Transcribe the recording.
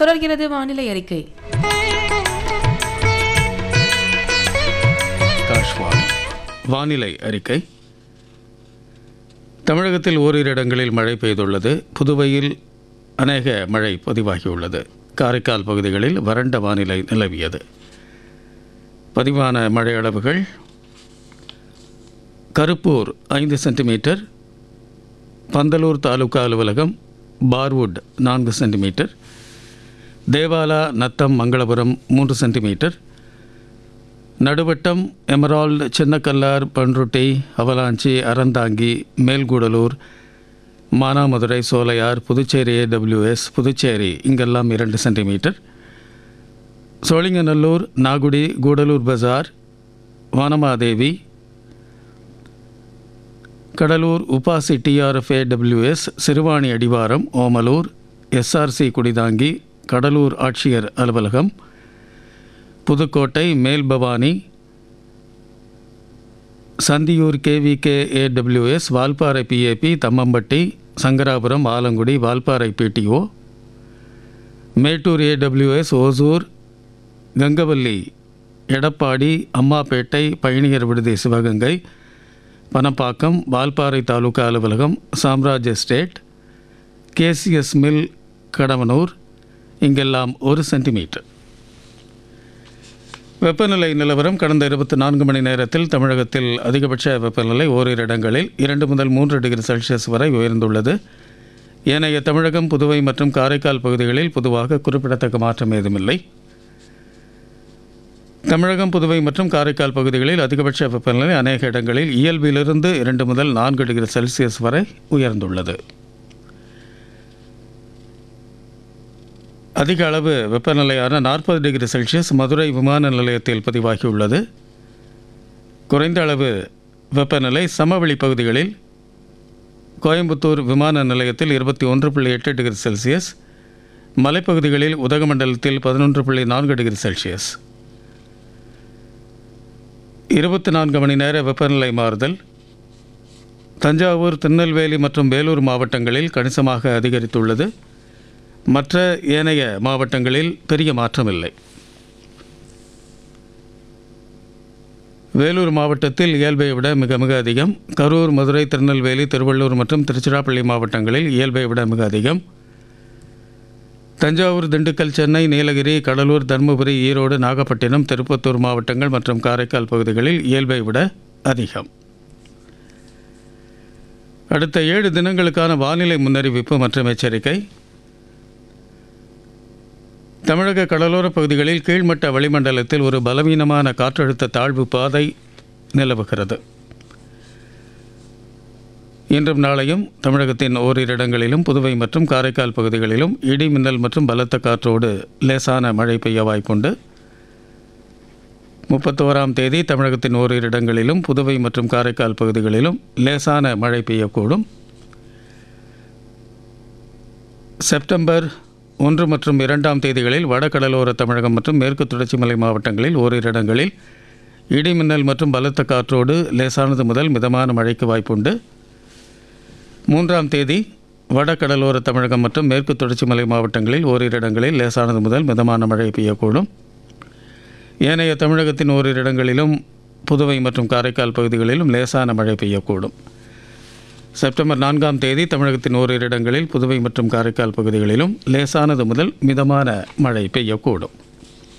தொடர்கிறது வானிலை அறிக்கை ஆகாஷ்வாணி வானிலை அறிக்கை தமிழகத்தில் ஓரிரு இடங்களில் மழை பெய்துள்ளது புதுவையில் அநேக மழை பதிவாகியுள்ளது காரைக்கால் பகுதிகளில் வறண்ட வானிலை நிலவியது பதிவான மழை அளவுகள் கருப்பூர் ஐந்து சென்டிமீட்டர் பந்தலூர் தாலுகா அலுவலகம் பார்வுட் நான்கு சென்டிமீட்டர் தேவாலா நத்தம் மங்களபுரம் மூன்று centimetre Naduvattam Emerald Chinnakallar Panruti Avalanche Aranthangi Melkudalur Manamadurai Solaiyar Puducherry AWS Puducherry இங்கெல்லாம் இரண்டு centimetre Sholinganallur Nagudi Gudalur Bazaar Vanamadevi Cuddalore UPASI TRF AWS Siruvani Adivaram Omalur SRC Kudithangi Cuddalore ஆட்சியர் அலுவலகம் Pudukkottai Melbhavani Santhiyur KVK AWS Valparai PAP Thammampatti Sankarapuram Alangudi Valparai PTO Mettur AWS Hosur Gangavalli Edappadi Ammapettai பயணியர் விடுதி சிவகங்கை பனப்பாக்கம் வால்பாறை தாலுகா அலுவலகம் Samraj estate KCS mill Kadavanur இங்கெல்லாம் ஒரு சென்டிமீட்டர் வெப்பநிலை நிலவரம் கடந்த இருபத்தி நான்கு மணி நேரத்தில் தமிழகத்தில் அதிகபட்ச வெப்பநிலை ஓரிரு இடங்களில் இரண்டு முதல் மூன்று டிகிரி செல்சியஸ் வரை உயர்ந்துள்ளது ஏனைய தமிழகம் புதுவை மற்றும் காரைக்கால் பகுதிகளில் பொதுவாக குறிப்பிடத்தக்க மாற்றம் ஏதுமில்லை தமிழகம் புதுவை மற்றும் காரைக்கால் பகுதிகளில் அதிகபட்ச வெப்பநிலை அநேக இடங்களில் இயல்பிலிருந்து இரண்டு முதல் நான்கு டிகிரி செல்சியஸ் வரை உயர்ந்துள்ளது அதிக அளவு வெப்பநிலையான நாற்பது டிகிரி செல்சியஸ் மதுரை விமான நிலையத்தில் பதிவாகியுள்ளது குறைந்த அளவு வெப்பநிலை சமவெளி பகுதிகளில் கோயம்புத்தூர் விமான நிலையத்தில் இருபத்தி ஒன்று புள்ளி எட்டு டிகிரி செல்சியஸ் மலைப்பகுதிகளில் உதகமண்டலத்தில் பதினொன்று புள்ளி நான்கு டிகிரி செல்சியஸ் இருபத்தி நான்கு மணி நேர வெப்பநிலை மாறுதல் தஞ்சாவூர் திருநெல்வேலி மற்றும் வேலூர் மாவட்டங்களில் கணிசமாக அதிகரித்துள்ளது மற்ற ஏனைய மாவட்டங்களில் பெரிய மாற்றமில்லை வேலூர் மாவட்டத்தில் இயல்பை விட மிக மிக அதிகம் கரூர் மதுரை திருநெல்வேலி திருவள்ளூர் மற்றும் திருச்சிராப்பள்ளி மாவட்டங்களில் இயல்பை விட மிக அதிகம் தஞ்சாவூர் திண்டுக்கல் சென்னை நீலகிரி கடலூர் தருமபுரி ஈரோடு நாகப்பட்டினம் திருப்பத்தூர் மாவட்டங்கள் மற்றும் காரைக்கால் பகுதிகளில் இயல்பை விட அதிகம் அடுத்த ஏழு தினங்களுக்கான வானிலை முன்னறிவிப்பு மற்றும் எச்சரிக்கை தமிழக கடலோரப் பகுதிகளில் கீழ்மட்ட வளிமண்டலத்தில் ஒரு பலவீனமான காற்றழுத்த தாழ்வு பாதை நிலவுகிறது இன்றும் நாளையும் தமிழகத்தின் ஓரிரு இடங்களிலும் புதுவை மற்றும் காரைக்கால் பகுதிகளிலும் இடி மின்னல் மற்றும் பலத்த காற்றோடு லேசான மழை பெய்ய வாய்ப்புண்டு முப்பத்தோராம் தேதி தமிழகத்தின் ஓரிரு இடங்களிலும் புதுவை மற்றும் காரைக்கால் பகுதிகளிலும் லேசான மழை பெய்யக்கூடும் செப்டம்பர் ஒன்று மற்றும் இரண்டாம் தேதிகளில் வடகடலோர தமிழகம் மற்றும் மேற்கு தொடர்ச்சி மலை மாவட்டங்களில் ஓரிரு இடங்களில் இடி மின்னல் மற்றும் பலத்த காற்றோடு லேசானது முதல் மிதமான மழைக்கு வாய்ப்புண்டு மூன்றாம் தேதி வடகடலோர தமிழகம் மற்றும் மேற்கு தொடர்ச்சி மலை மாவட்டங்களில் ஓரிரு இடங்களில் லேசானது முதல் மிதமான மழை பெய்யக்கூடும் ஏனைய தமிழகத்தின் ஓரிரு இடங்களிலும் புதுவை மற்றும் காரைக்கால் பகுதிகளிலும் லேசான மழை பெய்யக்கூடும் செப்டம்பர் நான்காம் தேதி தமிழகத்தின் ஓரிரு இடங்களில் புதுவை மற்றும் காரைக்கால் பகுதிகளிலும் லேசானது முதல் மிதமான மழை பெய்யக்கூடும்